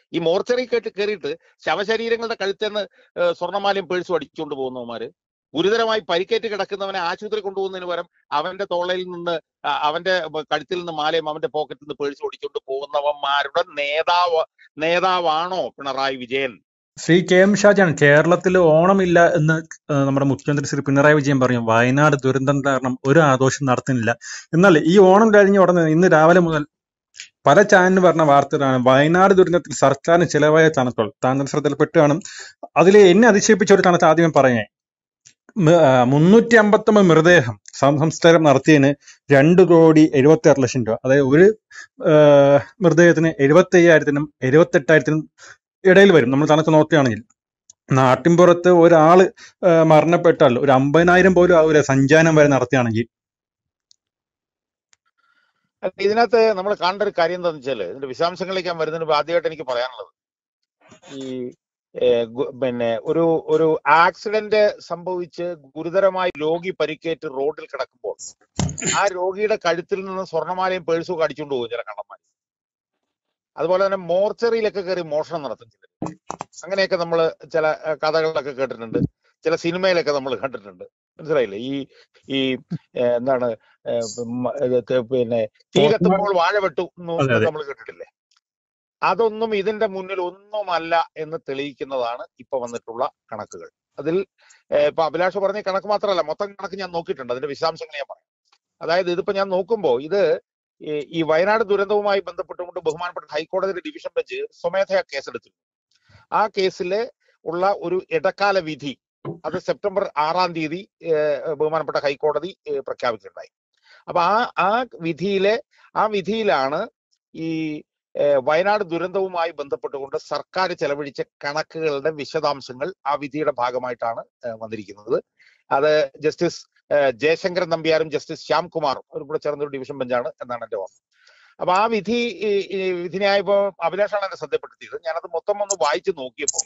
ഈ മോർച്ചറി കേട്ട് കയറിയിട്ട് ശവശരീരങ്ങളുടെ കഴുത്തേന്ന് ഏഹ് സ്വർണ്ണമാലയും പേഴ്സും അടിച്ചുകൊണ്ട് പോകുന്നവന്മാര് ഗുരുതരമായി പരിക്കേറ്റ് കിടക്കുന്നവനെ ആശുപത്രി കൊണ്ടുപോകുന്നതിന് പകരം അവന്റെ തോളയിൽ നിന്ന് അ- അവന്റെ ബ- കഴുത്തിൽ നിന്ന് മാലയും അവന്റെ പോക്കറ്റിൽ നിന്ന് പേഴ്സും അടിച്ചുകൊണ്ട് പോകുന്നവന്മാരുടെ നേതാവ് നേതാവാണോ പിണറായി വിജയൻ ശ്രീ കെ എം ഷാജാൻ കേരളത്തിൽ ഓണമില്ല എന്ന് ഏഹ് നമ്മുടെ മുഖ്യമന്ത്രി ശ്രീ പിണറായി വിജയൻ പറഞ്ഞു വയനാട് ദുരന്തം കാരണം ഒരു ആഘോഷം നടത്തുന്നില്ല എന്നാൽ ഈ ഓണം കഴിഞ്ഞ ഉടനെ ഇന്ന് രാവിലെ മുതൽ പല ചാനലിന് പറഞ്ഞ വാർത്തകളാണ് വയനാട് ദുരന്തത്തിൽ സർക്കാരിന് ചിലവായ കണക്കുകൾ താങ്കൾ ശ്രദ്ധയിൽപ്പെട്ട് കാണും അതിൽ എന്നെ അതിശയിപ്പിച്ച ഒരു കണക്ക് ആദ്യം പറഞ്ഞേ മുന്നൂറ്റി അമ്പത്തൊമ്പത് മൃതദേഹം സംസ്കാരം നടത്തിയതിന് രണ്ട് കോടി എഴുപത്തി ആറ് ലക്ഷം രൂപ അതായത് ഒരു ഏഹ്, മൃതദേഹത്തിന് എഴുപത്തി അയ്യായിരത്തിനും എഴുപത്തെട്ടായിരത്തിനും ഇടയിൽ വരും നമ്മൾ കണക്ക് നോക്കുകയാണെങ്കിൽ നാട്ടിൻപുറത്ത് ഒരാള് ഏഹ്, മരണപ്പെട്ടാൽ ഒരു അമ്പതിനായിരം പോലും ആവൂല സഞ്ചാരം വരെ നടത്തുകയാണെങ്കിൽ അല്ല, ഇതിനകത്ത് നമ്മൾ കാണേണ്ട ഒരു കാര്യം എന്താണെന്ന് വെച്ചാല് ഇതിന്റെ വിശദാംശങ്ങളിലേക്ക് ഞാൻ വരുന്നതിന് മുമ്പ് ആദ്യമായിട്ട് എനിക്ക് പറയാനുള്ളത് ഈ ഏഹ്, ഗു- പിന്നെ ഒരു ഒരു ആക്സിഡന്റ് സംഭവിച്ച് ഗുരുതരമായി രോഗി പരിക്കേറ്റ് റോഡിൽ കിടക്കുമ്പോൾ ആ രോഗിയുടെ കഴുത്തിൽ നിന്ന് സ്വർണ്ണമാലയും പേഴ്സും ഒക്കെ അടിച്ചുകൊണ്ട് പോകും ചില കള്ളന്മാർ അതുപോലെ തന്നെ മോർച്ചറിയിലൊക്കെ കയറി മോഷണം നടത്തും ചിലർ അങ്ങനെയൊക്കെ നമ്മൾ ചില ഏഹ്, കഥകളിലൊക്കെ കേട്ടിട്ടുണ്ട് ചില സിനിമയിലൊക്കെ നമ്മൾ കണ്ടിട്ടുണ്ട് മനസ്സിലായില്ലേ ഈ ഈ ഏഹ്, എന്താണ് ഏഹ്, മ- ഇത് പിന്നെ തീ കത്തുമ്പോൾ വാഴ വെട്ടു അതെ അതെ നമ്മൾ കേട്ടിട്ടില്ലേ അതൊന്നും ഇതിന്റെ മുന്നിൽ ഒന്നുമല്ല എന്ന് തെളിയിക്കുന്നതാണ് ഇപ്പൊ വന്നിട്ടുള്ള കണക്കുകൾ അതിൽ ഏഹ്, ഇപ്പൊ അഭിലാഷ് പറഞ്ഞ കണക്ക് മാത്രമല്ല മൊത്തം കണക്ക് ഞാൻ നോക്കിയിട്ടുണ്ട് അതിന്റെ വിശദാംശങ്ങൾ ഞാൻ പറയാം അതായത് ഇതിപ്പോ ഞാൻ നോക്കുമ്പോൾ ഇത് ഈ ഈ വയനാട് ദുരന്തവുമായി ബന്ധപ്പെട്ടുകൊണ്ട് ബഹുമാനപ്പെട്ട ഹൈക്കോടതി ഡിവിഷൻ ബെഞ്ച് സ്വമേധയാ കേസെടുത്തിരുന്നു ആ കേസിലെ ഉള്ള ഒരു ഇടക്കാല വിധി അത് സെപ്റ്റംബർ ആറാം തീയതി ഏഹ്, ബഹുമാനപ്പെട്ട ഹൈക്കോടതി ഏഹ്, പ്രഖ്യാപിക്കുകയുണ്ടായി അപ്പൊ ആ ആ വിധിയിലെ ആ വിധിയിലാണ് ഈ ഏഹ്, വയനാട് ദുരന്തവുമായി ബന്ധപ്പെട്ടുകൊണ്ട് സർക്കാർ ചെലവഴിച്ച കണക്കുകളുടെ വിശദാംശങ്ങൾ ആ വിധിയുടെ ഭാഗമായിട്ടാണ് ഏഹ്, വന്നിരിക്കുന്നത് അത് ജസ്റ്റിസ് ഏഹ്, ജയശങ്കരൻ നമ്പ്യാരും ജസ്റ്റിസ് ശ്യാംകുമാറും അവരും കൂടെ ചേർന്ന ഒരു ഡിവിഷൻ ബെഞ്ചാണ് എന്നാണ് എന്റെ ഓർമ്മ അപ്പൊ ആ വിധി ഈ ഈ വിധിന്യായപ്പോ അഭിലാഷാണ് എന്നെ ശ്രദ്ധപ്പെടുത്തിയത് ഞാനത് മൊത്തം ഒന്ന് വായിച്ചു നോക്കിയപ്പോൾ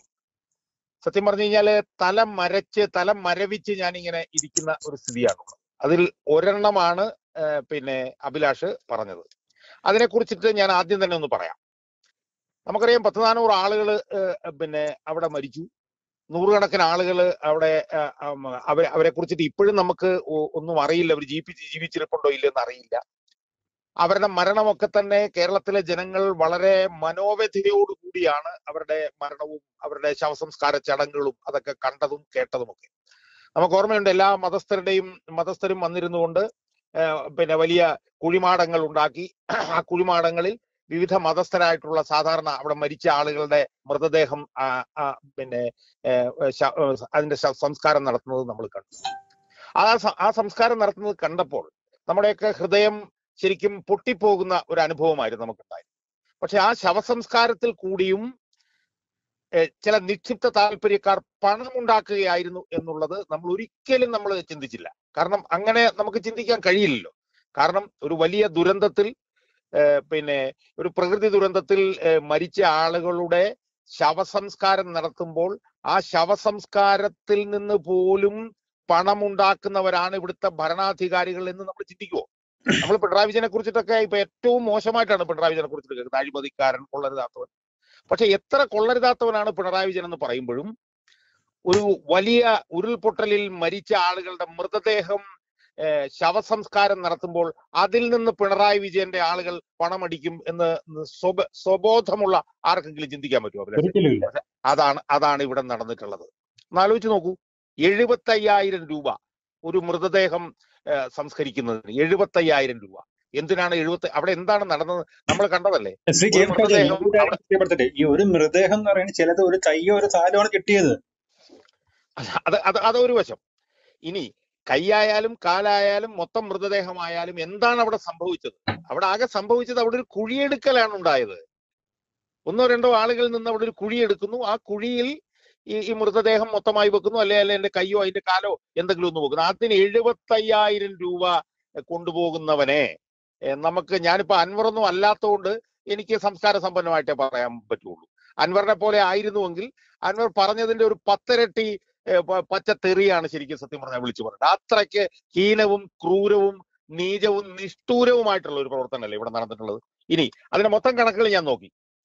സത്യം പറഞ്ഞു കഴിഞ്ഞാല് തല മരച്ച് തല മരവിച്ച് ഞാൻ ഇങ്ങനെ ഇരിക്കുന്ന ഒരു സ്ഥിതിയാണുള്ളത് അതിൽ ഒരെണ്ണമാണ് ഏഹ്, പിന്നെ അഭിലാഷ് പറഞ്ഞത് അതിനെ കുറിച്ചിട്ട് ഞാൻ ആദ്യം തന്നെ ഒന്ന് പറയാം നമുക്കറിയാം പത്ത് നാനൂറ് ആളുകൾ പിന്നെ അവിടെ മരിച്ചു നൂറുകണക്കിന് ആളുകൾ അവിടെ ഏഹ്, ഉം, അവരെ അവരെ കുറിച്ചിട്ട് ഇപ്പോഴും നമുക്ക് ഒ- ഒന്നും അറിയില്ല അവർ ജീവിച്ച് ജീവിച്ചിരിപ്പുണ്ടോ ഇല്ലെന്ന് അറിയില്ല അവരുടെ മരണമൊക്കെ തന്നെ കേരളത്തിലെ ജനങ്ങൾ വളരെ മനോവ്യഥയോടു കൂടിയാണ് അവരുടെ മരണവും അവരുടെ ശവസംസ്കാര ചടങ്ങുകളും അതൊക്കെ കണ്ടതും കേട്ടതുമൊക്കെ നമുക്ക് ഓർമ്മയുണ്ട് എല്ലാ മതസ്ഥരുടെയും മതസ്ഥരും വന്നിരുന്നുകൊണ്ട് ഏഹ്, പിന്നെ വലിയ കുഴിമാടങ്ങൾ ഉണ്ടാക്കി ആ കുഴിമാടങ്ങളിൽ വിവിധ മതസ്ഥരായിട്ടുള്ള സാധാരണ അവിടെ മരിച്ച ആളുകളുടെ മൃതദേഹം ആ, ആ, പിന്നെ ഏഹ്, ശ- ഏഹ്, അതിന്റെ ശ- സംസ്കാരം നടത്തുന്നത് നമ്മൾ കണ്ടു ആ സ- ആ സംസ്കാരം നടത്തുന്നത് കണ്ടപ്പോൾ നമ്മുടെയൊക്കെ ഹൃദയം ശരിക്കും പൊട്ടിപ്പോകുന്ന ഒരു അനുഭവമായിരുന്നു നമുക്കുണ്ടായത് പക്ഷെ ആ ശവസംസ്കാരത്തിൽ കൂടിയും ഏഹ്, ചില നിക്ഷിപ്ത താല്പര്യക്കാർ പണമുണ്ടാക്കുകയായിരുന്നു എന്നുള്ളത് നമ്മൾ ഒരിക്കലും നമ്മൾ ചിന്തിച്ചില്ല കാരണം അങ്ങനെ നമുക്ക് ചിന്തിക്കാൻ കഴിയില്ലല്ലോ കാരണം ഒരു വലിയ ദുരന്തത്തിൽ ഏഹ്, പിന്നെ ഒരു പ്രകൃതി ദുരന്തത്തിൽ ഏഹ്, മരിച്ച ആളുകളുടെ ശവസംസ്കാരം നടത്തുമ്പോൾ ആ ശവസംസ്കാരത്തിൽ നിന്ന് പോലും പണമുണ്ടാക്കുന്നവരാണ് ഇവിടുത്തെ ഭരണാധികാരികൾ എന്ന് നമ്മൾ ചിന്തിക്കുമോ നമ്മൾ പിണറായി വിജയനെ കുറിച്ചിട്ടൊക്കെ ഇപ്പൊ ഏറ്റവും മോശമായിട്ടാണ് പിണറായി വിജയനെ കുറിച്ചിട്ട് കേൾക്കുന്നത് അഴിമതിക്കാരൻ കൊള്ളരുതാത്തവൻ പക്ഷെ എത്ര കൊള്ളരുതാത്തവനാണ് പിണറായി വിജയൻ എന്ന് പറയുമ്പോഴും ഒരു വലിയ ഉരുൾപൊട്ടലിൽ മരിച്ച ആളുകളുടെ മൃതദേഹം ഏഹ്, ശവസംസ്കാരം നടത്തുമ്പോൾ അതിൽ നിന്ന് പിണറായി വിജയന്റെ ആളുകൾ പണമടിക്കും എന്ന് സ്വബ സ്വബോധമുള്ള ആർക്കെങ്കിലും ചിന്തിക്കാൻ പറ്റുമോ അഭിലാഷേ ഒരിക്കലും ഇല്ല പക്ഷെ അതാണ് അതാണ് ഇവിടെ നടന്നിട്ടുള്ളത് ഒന്ന് ആലോചിച്ച് നോക്കൂ എഴുപത്തയ്യായിരം രൂപ ഒരു മൃതദേഹം ഏഹ്, സംസ്കരിക്കുന്നതിന് എഴുപത്തയ്യായിരം രൂപ എന്തിനാണ് എഴുപത്തി അവിടെ എന്താണ് നടന്നത് നമ്മൾ കണ്ടതല്ലേ ശ്രീ കെ ഒരു എം ഷാജാൻ ഈ മൃതദേഹം ഒരു കാര്യം അവിടെ കൃത്യപ്പെടുത്തട്ടെ ഈ ഒരു മൃതദേഹം എന്ന് പറയുന്നത് ചിലത് ഒരു കയ്യോ ഒരു കാലോ ആണ് കിട്ടിയത് അത് അത് അതൊരു വശം ഇനി കൈയായാലും കാലായാലും മൊത്തം മൃതദേഹമായാലും എന്താണ് അവിടെ സംഭവിച്ചത് അവിടെ ആകെ സംഭവിച്ചത് അവിടെ ഒരു കുഴിയെടുക്കലാണ് ഉണ്ടായത് ഒന്നോ രണ്ടോ ആളുകളിൽ നിന്ന് അവിടെ ഒരു കുഴി എടുക്കുന്നു ആ കുഴിയിൽ ഈ ഈ മൃതദേഹം മൊത്തമായി വെക്കുന്നു അല്ലെ അല്ലെ എന്റെ കയ്യോ അതിന്റെ കാലോ എന്തെങ്കിലും ഒന്ന് വെക്കുന്നു അതിന് എഴുപത്തയ്യായിരം രൂപ കൊണ്ടുപോകുന്നവനെ ഏഹ് നമുക്ക് ഞാനിപ്പോ അൻവറൊന്നും അല്ലാത്തതുകൊണ്ട് എനിക്ക് സംസ്കാര സമ്പന്നമായിട്ടേ പറയാൻ പറ്റുള്ളൂ അൻവറിനെ പോലെ ആയിരുന്നുവെങ്കിൽ അൻവർ പറഞ്ഞതിന്റെ ഒരു പത്തിരട്ടി ഏഹ് പ- പച്ച തെറിയാണ് ശരിക്കും സത്യം പറഞ്ഞാൽ വിളിച്ചു പറഞ്ഞത് അത്രയ്ക്ക് ഹീനവും ക്രൂരവും നീചവും നിഷ്ഠൂരവുമായിട്ടുള്ള ഒരു പ്രവർത്തനമല്ലേ ഇവിടെ നടന്നിട്ടുള്ളത് ഇനി അതിന്റെ മൊത്തം കണക്കുകൾ ഞാൻ നോക്കി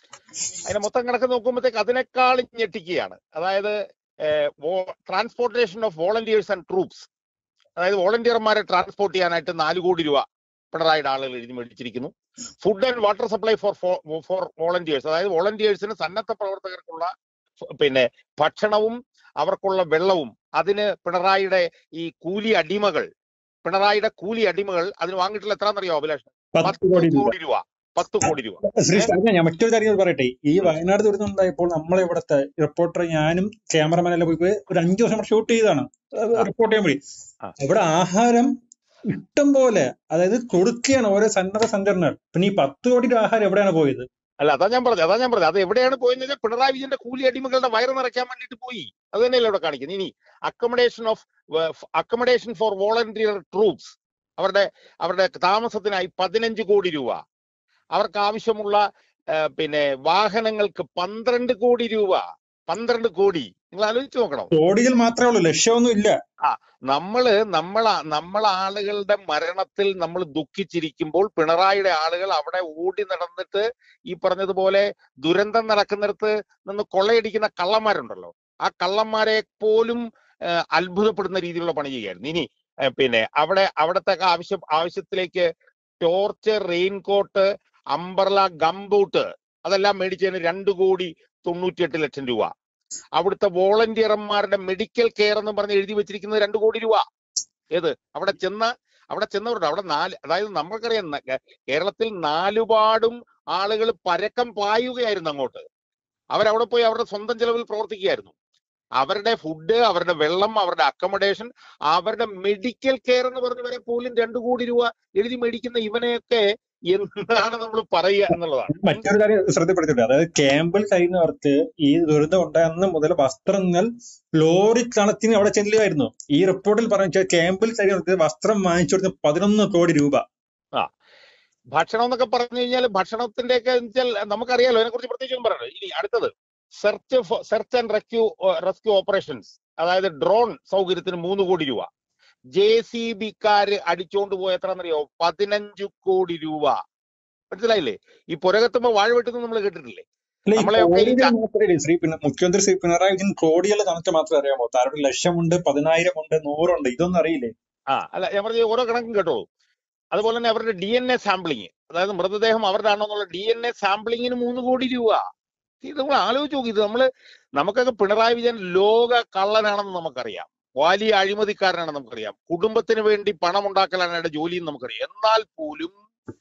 അതിന്റെ മൊത്തം കണക്ക് നോക്കുമ്പോഴത്തേക്ക് അതിനേക്കാളും ഞെട്ടിക്കുകയാണ് അതായത് transportation of volunteers and troops അതായത് വോളണ്ടിയർമാരെ ട്രാൻസ്പോർട്ട് ചെയ്യാനായിട്ട് നാല് കോടി രൂപ പിണറായിയുടെ ആളുകൾ എഴുതി മേടിച്ചിരിക്കുന്നു food and water supply for for volunteers അതായത് വോളണ്ടിയേഴ്സിന് സന്നദ്ധ പ്രവർത്തകർക്കുള്ള ഫ- പിന്നെ ഭക്ഷണവും അവർക്കുള്ള വെള്ളവും അതിന് പിണറായിയുടെ ഈ കൂലി അടിമകൾ പിണറായിയുടെ കൂലി അടിമകൾ അതിന് വാങ്ങിയിട്ടുള്ള എത്രയാണെന്നറിയോ അഭിലാഷ് പത്ത് പത്ത് കോടി രൂപ കോടി രൂപ പത്ത് കോടി രൂപ ശ്രീ ഏ സ്ഥാനം ഞാൻ മറ്റൊരു കാര്യം കൂടി പറയട്ടെ ഈ ഉം, വയനാട് ദുരന്തം ഉണ്ടായപ്പോൾ നമ്മളെ ഇവിടുത്തെ റിപ്പോർട്ടർ ഞാനും ക്യാമറമാൻ എല്ലാം പോയി പോയി ഒരു അഞ്ചു ദിവസം ഷൂട്ട് ചെയ്തതാണ് ആ റിപ്പോർട്ട് ചെയ്യാൻ വേണ്ടി ആ ഇവിടെ ആഹാരം ഇഷ്ടം പോലെ അതായത് കൊടുക്കുകയാണ് ഓരോ സന്നദ്ധ സംഘടനകൾ പിന്നെ ഈ പത്ത് കോടി രൂപ ആഹാരം എവിടെയാണ് പോയത് അല്ല അതാ ഞാൻ പറഞ്ഞത് അതാ ഞാൻ പറഞ്ഞത് അത് എവിടെയാണ് പോയെന്ന് വെച്ചാൽ പിണറായി വിജയന്റെ കൂലി അടിമകളുടെ വയറ് നിറയ്ക്കാൻ വേണ്ടിയിട്ട് പോയി അത് തന്നെയല്ലേ ഇവിടെ കാണിക്കുന്നത് ഇനി accommodation of accommodation for volunteer troops അവരുടെ അവരുടെ താമസത്തിനായി പതിനഞ്ച് കോടി രൂപ അവർക്ക് ആവശ്യമുള്ള ആ, പിന്നെ വാഹനങ്ങൾക്ക് പന്ത്രണ്ട് കോടി രൂപ പന്ത്രണ്ട് കോടി നിങ്ങൾ ആലോചിച്ച് നോക്കണം കോടിയിൽ മാത്രമേ ഉള്ളൂ ലക്ഷ്യമൊന്നും ഇല്ല ആ നമ്മള് നമ്മള നമ്മള ആളുകളുടെ മരണത്തിൽ നമ്മൾ ദുഃഖിച്ചിരിക്കുമ്പോൾ പിണറായിയുടെ ആളുകൾ അവിടെ ഓടി നടന്നിട്ട് ഈ പറഞ്ഞതുപോലെ ദുരന്തം നടക്കുന്നിടത്ത് നിന്ന് കൊള്ളയടിക്കുന്ന കള്ളന്മാരുണ്ടല്ലോ ആ കള്ളന്മാരെ പോലും ആ, അത്ഭുതപ്പെടുന്ന രീതിയിലുള്ള പണി ചെയ്യുകയായിരുന്നു ഇനി ആ, പിന്നെ അവിടെ അവിടത്തെ ആവശ്യം ആവശ്യത്തിലേക്ക് ടോർച്ച് റെയിൻകോട്ട് അംബർല ഗംബൂട്ട് അതെല്ലാം മേടിച്ചതിന് രണ്ട് കോടി തൊണ്ണൂറ്റിയെട്ട് ലക്ഷം രൂപ അവിടുത്തെ വോളണ്ടിയർമാരുടെ മെഡിക്കൽ കെയർ എന്ന് പറഞ്ഞ് എഴുതി വെച്ചിരിക്കുന്നത് രണ്ട് കോടി രൂപ ഏത് അവിടെ ചെന്ന അവിടെ ചെന്നവരുണ്ട് അവിടെ നാല് അതായത് നമ്മൾക്കറിയാം ന- കേ- കേരളത്തിൽ നാലുപാടും ആളുകൾ പരക്കം പായുകയായിരുന്നു അങ്ങോട്ട് അവരവിടെ പോയി അവരുടെ സ്വന്തം ചെലവിൽ പ്രവർത്തിക്കുകയായിരുന്നു അവരുടെ ഫുഡ് അവരുടെ വെള്ളം അവരുടെ അക്കോമഡേഷൻ അവരുടെ മെഡിക്കൽ കെയർ എന്ന് പറഞ്ഞ് വരെ പോലും രണ്ടു കോടി രൂപ എഴുതി മേടിക്കുന്ന ഇവനെയൊക്കെ എന്താണ് നമ്മൾ പറയുക എന്നുള്ളതാണ് ഉം. മറ്റൊരു കാര്യം ശ്രദ്ധപ്പെടുത്തിട്ടുണ്ട് അതായത് ക്യാമ്പിൽ കഴിയുന്നവർക്ക് ഈ ദുരന്തം ഉണ്ടായ അന്ന് മുതൽ വസ്ത്രങ്ങൾ ലോറി കണക്കിന് അവിടെ ചെല്ലുമായിരുന്നു ഈ റിപ്പോർട്ടിൽ പറഞ്ഞു ക്യാമ്പിൽ കഴിയുന്നവർക്ക് വസ്ത്രം വാങ്ങിച്ചു കൊടുത്ത പതിനൊന്ന് കോടി രൂപ ആ ഭക്ഷണം എന്നൊക്കെ പറഞ്ഞു കഴിഞ്ഞാൽ ഭക്ഷണത്തിന്റെ ഒക്കെ വെച്ചാൽ നമുക്കറിയാലോ അതിനെ കുറിച്ച് പ്രത്യേകിച്ച് ഒന്നും പറയണ്ട ഇനി അടുത്തത് search search and rescue rescue operations അതായത് ഡ്രോൺ സൗകര്യത്തിന് മൂന്ന് കോടി രൂപ ജെ സി ബിക്കാര് അടിച്ചോണ്ട് പോയ എത്രയെന്നറിയോ പതിനഞ്ച് കോടി രൂപ മനസ്സിലായില്ലേ ഈ പുരകത്തുമ്പോ വാഴ വെട്ടുന്നത് നമ്മൾ കേട്ടിട്ടില്ലേ അല്ല ഈ നമ്മളെയൊക്കെ ഈ കോടികൾ ച- മാത്രമേ ശ്രീ പിന്നെ മുഖ്യമന്ത്രി ശ്രീ പിണറായി വിജയൻ കോടികൾ കണക്ക് മാത്രമേ അറിയാമോ താരുടെ ലക്ഷമുണ്ട് പതിനായിരം ഉണ്ട് നൂറുണ്ട് ഇതൊന്നും അറിയില്ലേ ആ അല്ല ഞാൻ പറഞ്ഞ ഓരോ കണക്കും കേട്ടോളൂ അതുപോലെ തന്നെ അവരുടെ ഡി എൻ എ സാമ്പിളിങ് അതായത് മൃതദേഹം അവരുടെ ആണോ എന്നുള്ള ഡി എൻ എ സാമ്പിളിങ്ങിന് മൂന്ന് കോടി രൂപ ഇത് നമ്മൾ ആലോചിച്ച് നോക്കി ഇത് നമ്മള് നമുക്കൊക്കെ പിണറായി വിജയൻ ലോക കള്ളനാണെന്ന് നമുക്കറിയാം വലിയ അഴിമതിക്കാരനാണെന്ന് നമുക്കറിയാം കുടുംബത്തിന് വേണ്ടി പണം ഉണ്ടാക്കലാണ് അയാളുടെ ജോലിയും നമുക്കറിയാം എന്നാൽ പോലും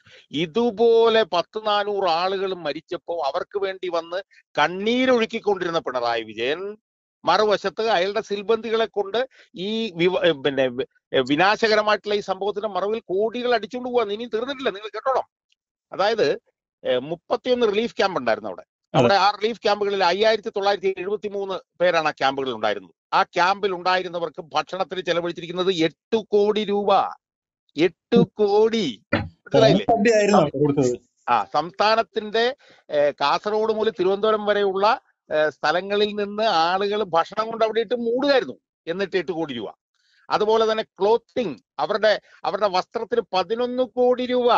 ഇതുപോലെ പത്ത് നാനൂറ് ആളുകൾ മരിച്ചപ്പോൾ അവർക്ക് വേണ്ടി വന്ന് കണ്ണീരൊഴുക്കിക്കൊണ്ടിരുന്ന പിണറായി വിജയൻ മറുവശത്ത് അയാളുടെ സിൽബന്ധികളെ കൊണ്ട് ഈ വിവ ഏ, പിന്നെ വി- ഏ, വിനാശകരമായിട്ടുള്ള ഈ സംഭവത്തിന്റെ മറവിൽ കോടികൾ അടിച്ചുകൊണ്ട് പോവാൻ ഇനി തീർന്നിട്ടില്ല നിങ്ങൾ കേട്ടോണം അതായത് ഏ, മുപ്പത്തിയൊന്ന് റിലീഫ് ക്യാമ്പ് ഉണ്ടായിരുന്നു അവിടെ അതെ അവിടെ ആ റിലീഫ് ക്യാമ്പുകളിൽ അയ്യായിരത്തി തൊള്ളായിരത്തി എഴുപത്തി മൂന്ന് പേരാണ് ആ ക്യാമ്പുകളിൽ ഉണ്ടായിരുന്നത് ആ ക്യാമ്പിൽ ഉണ്ടായിരുന്നവർക്ക് ഭക്ഷണത്തിന് ചെലവഴിച്ചിരിക്കുന്നത് എട്ട് കോടി രൂപ എട്ട് കോടി മനസ്സിലായില്ലേ ഓണസദ്യ ആയിരുന്നു സം- കൊടുത്തത് ആ സംസ്ഥാനത്തിന്റെ ഏഹ്, കാസർഗോഡ് മുതൽ തിരുവനന്തപുരം വരെയുള്ള ഏഹ്, സ്ഥലങ്ങളിൽ നിന്ന് ആളുകൾ ഭക്ഷണം കൊണ്ട് അവിടെ ഇട്ട് മൂടുകയായിരുന്നു എന്നിട്ട് എട്ട് കോടി രൂപ അതുപോലെ തന്നെ ക്ലോത്തിങ് അവരുടെ അവരുടെ വസ്ത്രത്തിന് പതിനൊന്ന് കോടി രൂപ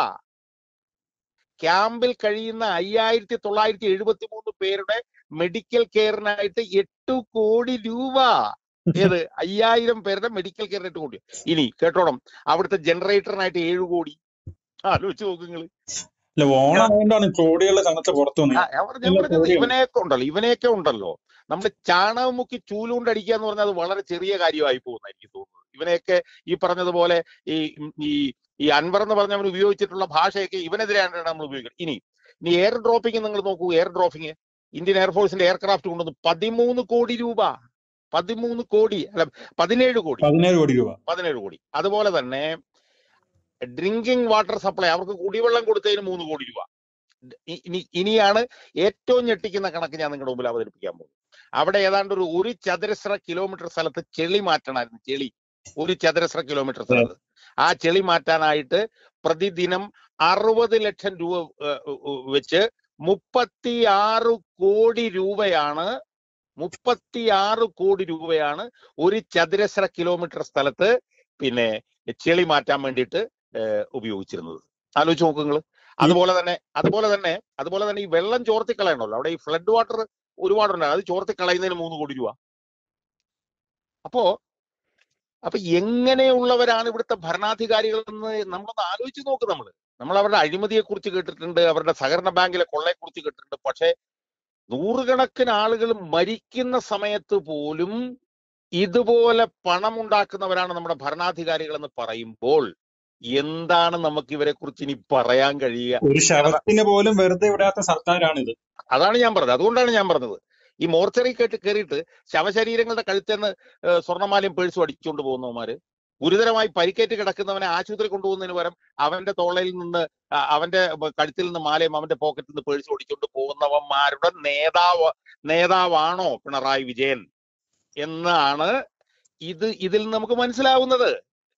ക്യാമ്പിൽ കഴിയുന്ന അയ്യായിരത്തി തൊള്ളായിരത്തി എഴുപത്തി മൂന്ന് പേരുടെ മെഡിക്കൽ കെയറിനായിട്ട് എട്ട് കോടി രൂപ ഏത് അയ്യായിരം പേരുടെ മെഡിക്കൽ കെയറിന് എട്ട് കോടി ഇനി കേട്ടോണം അവിടുത്തെ ജനറേറ്ററിനായിട്ട് ഏഴ് കോടി ആലോചിച്ച് നോക്ക് നിങ്ങള് അല്ല ഓണം ആയതുകൊണ്ടാണ് കോടികൾ കണക്ക് പുറത്തു ആ, വന്നത് ഞാൻ പറഞ്ഞ- ഞാൻ നല്ല പറഞ്ഞത് കോടിയാണ് ഇവനെയൊക്കെ ഉണ്ടല്ലോ ഇവനെയൊക്കെ ഉണ്ടല്ലോ നമ്മൾ ചാണകം മുക്കി ചൂലുകൊണ്ട് അടിക്കുക എന്ന് പറഞ്ഞാൽ അത് വളരെ ചെറിയ കാര്യമായി പോകുന്ന എനിക്ക് തോന്നുന്നത് ഇവനെയൊക്കെ ഈ പറഞ്ഞതുപോലെ ഈ ഈ ഈ അൻവർ എന്ന് പറഞ്ഞവൻ ഉപയോഗിച്ചിട്ടുള്ള ഭാഷയൊക്കെ ഇവനെതിരെയാണ് നമ്മൾ ഉപയോഗിക്കുന്നത് ഇനി ഇനി എയർ ഡ്രോപ്പിംഗ് നിങ്ങൾ നോക്കൂ എയർ ഡ്രോപ്പിംഗ് ഇന്ത്യൻ എയർഫോഴ്സിന്റെ എയർക്രാഫ്റ്റ് കൊണ്ടുവന്നു പതിമൂന്ന് കോടി രൂപ പതിമൂന്ന് കോടി അല്ല പതിനേഴ് കോടി പതിനേഴ് കോടി രൂപ പതിനേഴ് കോടി അതുപോലെ തന്നെ ഡ്രിങ്കിങ് വാട്ടർ സപ്ലൈ അവർക്ക് കുടിവെള്ളം കൊടുത്തതിന് മൂന്ന് കോടി രൂപ ഇ- ഇനി ഇനിയാണ് ഏറ്റവും ഞെട്ടിക്കുന്ന കണക്ക് ഞാൻ നിങ്ങളുടെ മുമ്പിൽ അവതരിപ്പിക്കാൻ പോകുന്നത് അവിടെ ഏതാണ്ട് ഒരു ഒരു ചതുരശ്ര കിലോമീറ്റർ സ്ഥലത്ത് ചെളി മാറ്റണമായിരുന്നു ചെളി ഒരു ചതുരശ്ര കിലോമീറ്റർ സ്ഥലത്ത് ആ ചെളി മാറ്റാനായിട്ട് പ്രതിദിനം അറുപത് ലക്ഷം രൂപ ഏഹ്, ഏഹ്, വെച്ച് മുപ്പത്തി ആറ് കോടി രൂപയാണ് മുപ്പത്തി ആറ് കോടി രൂപയാണ് ഒരു ചതുരശ്ര കിലോമീറ്റർ സ്ഥലത്ത് പിന്നെ ചെളി മാറ്റാൻ വേണ്ടിയിട്ട് ഏഹ്, ഉപയോഗിച്ചിരുന്നത് ആലോചിച്ച് നോക്ക് നിങ്ങൾ അതുപോലെ തന്നെ അതുപോലെ തന്നെ അതുപോലെ തന്നെ ഈ വെള്ളം ചോർത്തി കളയണമല്ലോ അവിടെ ഈ ഫ്ലഡ് വാട്ടർ ഒരുപാടുണ്ട് അത് ചോർത്തി കളയുന്നതിന് മൂന്ന് കോടി രൂപ അപ്പോ അപ്പൊ എങ്ങനെയുള്ളവരാണ് ഇവിടുത്തെ ഭരണാധികാരികൾ എന്ന് നമ്മളൊന്ന് ആലോചിച്ച് നോക്ക് നമ്മൾ നമ്മൾ അവരുടെ അഴിമതിയെ കുറിച്ച് കേട്ടിട്ടുണ്ട് അവരുടെ സഹകരണ ബാങ്കിലെ കൊള്ളയെ കുറിച്ച് കേട്ടിട്ടുണ്ട് പക്ഷെ നൂറുകണക്കിന് ആളുകൾ മരിക്കുന്ന സമയത്ത് പോലും ഇതുപോലെ പണം ഉണ്ടാക്കുന്നവരാണ് നമ്മുടെ ഭരണാധികാരികൾ എന്ന് പറയുമ്പോൾ എന്താണ് നമുക്ക് ഇവരെ കുറിച്ച് ഇനി പറയാൻ കഴിയുക ഒരു അത- ശവത്തിന് പോലും വെറുതെ വിടാത്ത സർക്കാരാണിത് അതാണ് ഞാൻ പറഞ്ഞത് അതുകൊണ്ടാണ് ഞാൻ പറഞ്ഞത് ഈ മോർച്ചറി കേട്ട് കയറിയിട്ട് ശവശരീരങ്ങളുടെ കഴുത്തേന്ന് ഏഹ് സ്വർണ്ണമാലയും പേഴ്സും അടിച്ചുകൊണ്ട് പോകുന്നവന്മാര് ഗുരുതരമായി പരിക്കേറ്റ് കിടക്കുന്നവനെ ആശുപത്രി കൊണ്ടുപോകുന്നതിന് പകരം അവന്റെ തോളയിൽ നിന്ന് അ- അവന്റെ ബ- കഴുത്തിൽ നിന്ന് മാലയും അവന്റെ പോക്കറ്റിൽ നിന്ന് പേഴ്സും അടിച്ചുകൊണ്ട് പോകുന്നവന്മാരുടെ നേതാവ് നേതാവാണോ പിണറായി വിജയൻ എന്നാണ് ഇത് ഇതിൽ നിന്ന് നമുക്ക് മനസ്സിലാവുന്നത്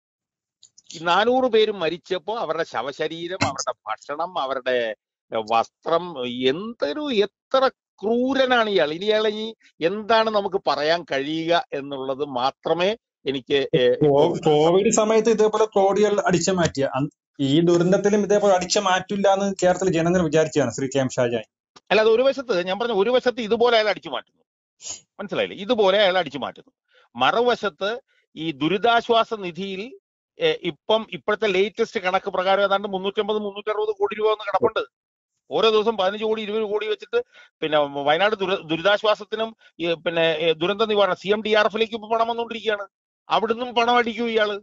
ഈ നാനൂറ് പേര് മരിച്ചപ്പോ അവരുടെ ശവശരീരം അവരുടെ ഭക്ഷണം അവരുടെ ഏഹ്, വസ്ത്രം എന്തൊരു എത്ര ക്രൂരനാണ് ഇയാൾ ഇനി ഇയാളെ ഈ എന്താണ് നമുക്ക് പറയാൻ കഴിയുക എന്നുള്ളത് മാത്രമേ എനിക്ക് ഏഹ്, ഇപ്പോ കോ- കോവിഡ് സമയത്ത് ഇതേപോലെ കോടികൾ അടിച്ചു മാറ്റിയ അന്ന് ഈ ദുരന്തത്തിലും ഇതേപോലെ അടിച്ചു മാറ്റില്ല എന്ന് കേരളത്തിലെ ജനങ്ങൾ വിചാരിച്ചതാണ് ശ്രീ കെ എം ഷാജാൻ അല്ലാതെ ഒരു വശത്ത് ഞാൻ പറഞ്ഞ ഒരു വശത്ത് ഇതുപോലെ അയാൾ അടിച്ചു മാറ്റുന്നു മനസ്സിലായില്ലേ ഇതുപോലെ അയാൾ അടിച്ചു മാറ്റുന്നു മറുവശത്ത് ഈ ദുരിതാശ്വാസ നിധിയിൽ ഏഹ്, ഇപ്പം ഇപ്പോഴത്തെ ലേറ്റസ്റ്റ് കണക്ക് പ്രകാരം ഏതാണ്ട് മുന്നൂറ്റമ്പത് മുന്നൂറ്ററുപത് കോടി രൂപ ഒന്ന് കിടപ്പുണ്ട് ഓരോ ദിവസം പതിനഞ്ച് കോടി ഇരുപത് കോടി വെച്ചിട്ട് പിന്നെ വയനാട് ദുര ദുരിതാശ്വാസത്തിനും ഈ പിന്നെ ഏ, ദുരന്ത നിവാരണ സി എം ഡി ആർ എഫിലേക്ക് ഇപ്പൊ പണം വന്നുകൊണ്ടിരിക്കുകയാണ് അവിടുന്നും പണം അടിക്കും ഇയാള്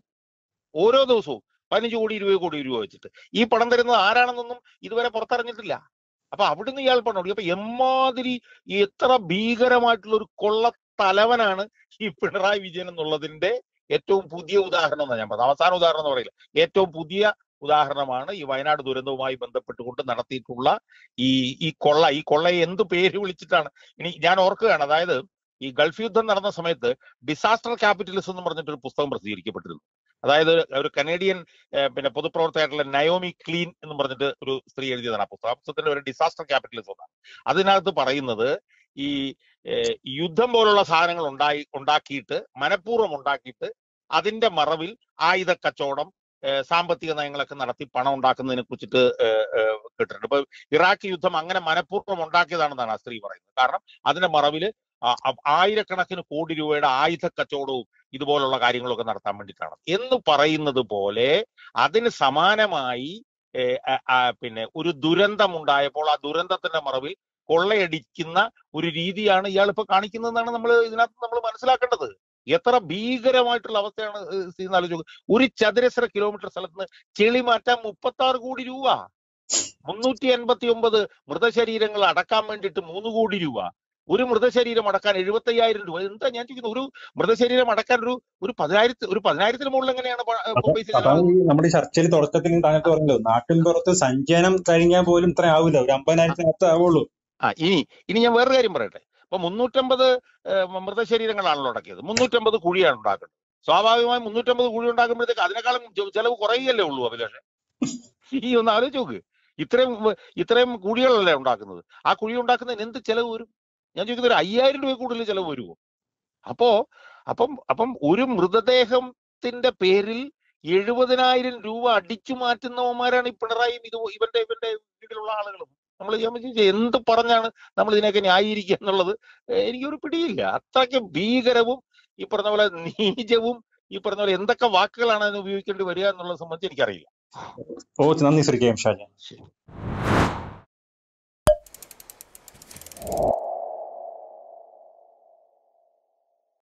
ഓരോ ദിവസവും പതിനഞ്ച് കോടി ഇരുപത് കോടി രൂപ വെച്ചിട്ട് ഈ പണം തരുന്നത് ആരാണെന്നൊന്നും ഇതുവരെ പുറത്തറിഞ്ഞിട്ടില്ല അപ്പൊ അവിടുന്ന് ഇയാൾ പണം കൊടുക്കും അപ്പൊ എമ്മാതിരി ഈ എത്ര ഭീകരമായിട്ടുള്ള ഒരു കൊള്ള തലവനാണ് ഈ പിണറായി വിജയൻ എന്നുള്ളതിന്റെ ഏറ്റവും പുതിയ ഉദാഹരണം എന്നാ ഞാൻ പറഞ്ഞത് അവസാന ഉദാഹരണം എന്ന് പറയില്ല ഏറ്റവും പുതിയ ഉദാഹരണമാണ് ഈ വയനാട് ദുരന്തവുമായി ബന്ധപ്പെട്ടുകൊണ്ട് നടത്തിയിട്ടുള്ള ഈ ഈ കൊള്ള ഈ കൊള്ളയെ എന്ത് പേര് വിളിച്ചിട്ടാണ് ഇനി ഞാൻ ഓർക്കുകയാണ് അതായത് ഈ ഗൾഫ് യുദ്ധം നടന്ന സമയത്ത് ഡിസാസ്റ്റർ ക്യാപിറ്റലിസം എന്ന് പറഞ്ഞിട്ട് ഒരു പുസ്തകം പ്രസിദ്ധീകരിക്കപ്പെട്ടിരുന്നു അതായത് ഒരു കനേഡിയൻ ഏഹ്, പിന്നെ പൊതുപ്രവർത്തകരായിട്ടുള്ള നയോമി ക്ലീൻ എന്ന് പറഞ്ഞിട്ട് ഒരു സ്ത്രീ എഴുതിയതാണ് ആ പുസ്തകം ആ പുസ്തകത്തിന്റെ ഒരു ഡിസാസ്റ്റർ ക്യാപിറ്റലിസം എന്നാണ് അതിനകത്ത് പറയുന്നത് ഈ ഏഹ്, യുദ്ധം പോലുള്ള സാധനങ്ങൾ ഉണ്ടായി ഉണ്ടാക്കിയിട്ട് മനഃപൂർവ്വം ഉണ്ടാക്കിയിട്ട് അതിന്റെ മറവിൽ ആയുധ കച്ചവടം ഏഹ്, സാമ്പത്തിക നയങ്ങളൊക്കെ നടത്തി പണം ഉണ്ടാക്കുന്നതിനെ കുറിച്ചിട്ട് ഏഹ്, ഏഹ്, കേട്ടിട്ടുണ്ട് ഇപ്പൊ ഇറാഖ് യുദ്ധം അങ്ങനെ മനഃപൂർവ്വം ഉണ്ടാക്കിയതാണെന്നാണ് ആ സ്ത്രീ പറയുന്നത് കാരണം അതിന്റെ മറവില് ആ- ആ- ആയിരക്കണക്കിന് കോടി രൂപയുടെ ആയുധ കച്ചവടവും ഇതുപോലുള്ള കാര്യങ്ങളൊക്കെ നടത്താൻ വേണ്ടിയിട്ടാണ് എന്ന് പറയുന്നത് പോലെ അതിന് സമാനമായി ഏഹ്, ആ- ആ പിന്നെ ഒരു ദുരന്തം ഉണ്ടായപ്പോൾ ആ ദുരന്തത്തിന്റെ മറവിൽ കൊള്ളയടിക്കുന്ന ഒരു രീതിയാണ് ഇയാൾ ഇപ്പൊ കാണിക്കുന്നതെന്നാണ് നമ്മൾ ഇതിനകത്ത് നമ്മൾ മനസ്സിലാക്കേണ്ടത് എത്ര ഭീകരമായിട്ടുള്ള അവസ്ഥയാണ് ഏഹ് സ്ഥിതി എന്ന് ആലോചിച്ച് നോക്ക്. ഒരു ചതുരശ്ര കിലോമീറ്റർ സ്ഥലത്ത് നിന്ന് ചെളി മാറ്റാൻ മുപ്പത്തി ആറ് കോടി രൂപ മുന്നൂറ്റി എൺപത്തി ഒമ്പത് മൃതശരീരങ്ങൾ അടക്കാൻ വേണ്ടിയിട്ട് മൂന്ന് കോടി രൂപ ഒരു മൃതശരീരം അടക്കാൻ എഴുപത്തി അയ്യായിരം രൂപ എന്താ ഞാൻ ചോദിക്കുന്നത് ഒരു മൃതശരീരം അടക്കാൻ ഒരു ഒരു പതിനായിരത്തി ഒരു പതിനായിരത്തിന് മുകളിൽ എങ്ങനെയാണ് പ- ഏഹ് അപ്പൊ പൈസ അതാണ് ചെലവാകുന്നത് ഈ നമ്മുടെ ഈ ചർച്ചയിൽ തുടക്കത്തിൽ താങ്കൾക്ക് പറഞ്ഞല്ലോ നാട്ടിൻ പുറത്ത് സഞ്ചയനം കഴിഞ്ഞാൽ പോലും ഇത്ര ആവില്ല ഒരു അമ്പതിനായിരത്തിനകത്ത് ആവുള്ളൂ ആ ഇനി ഇനി ഞാൻ വേറൊരു കാര്യം പറയട്ടെ ഇപ്പൊ മുന്നൂറ്റമ്പത് ഏഹ്, മൃതശരീരങ്ങളാണല്ലോ അടക്കിയത് മുന്നൂറ്റമ്പത് കുഴിയാണ് ഉണ്ടാക്കുന്നത് സ്വാഭാവികമായും മുന്നൂറ്റമ്പത് കുഴി ഉണ്ടാക്കുമ്പോഴത്തേക്ക് അതിനേക്കാളും ചെ- ചെലവ് കുറയുകയല്ലേ ഉള്ളൂ അഭിലാഷ് ഈ ഒന്ന് ആലോചിച്ച് നോക്ക് ഇത്രയും വ- ഇത്രയും കുഴികളല്ലേ ഉണ്ടാക്കുന്നത് ആ കുഴി ഉണ്ടാക്കുന്നതിന് എന്ത് ചെലവ് വരും ഞാൻ ചോദിക്കുന്നത് ഒരു അയ്യായിരം രൂപ കൂടുതൽ ചെലവ് വരുമോ അപ്പോ അപ്പം അപ്പം ഒരു മൃതദേഹത്തിന്റെ പേരിൽ എഴുപതിനായിരം രൂപ അടിച്ചു മാറ്റുന്നവന്മാരാണ് ഈ പിണറായിയും ഇത് ഇവന്റെ ഇവന്റെ വീട്ടിലുള്ള ആളുകളും നമ്മൾ ഞാൻ വിചാരിച്ചു എന്ത് പറഞ്ഞാണ് നമ്മൾ ഇതിനെയൊക്കെ ന്യായീകരിക്കുക എന്നുള്ളത് ഏഹ് എനിക്കൊരു പിടിയില്ല അത്രയ്ക്ക് ഭീകരവും ഈ പറഞ്ഞ പോലെ നീചവും ഈ പറഞ്ഞ പോലെ എന്തൊക്കെ വാക്കുകളാണ് അതിന് ഉപയോഗിക്കേണ്ടി വരിക എന്നുള്ളത് സംബന്ധിച്ച് എനിക്കറിയില്ല ഓ നന്ദി ശ്രീ കെ എം ഷാജാൻ ശരി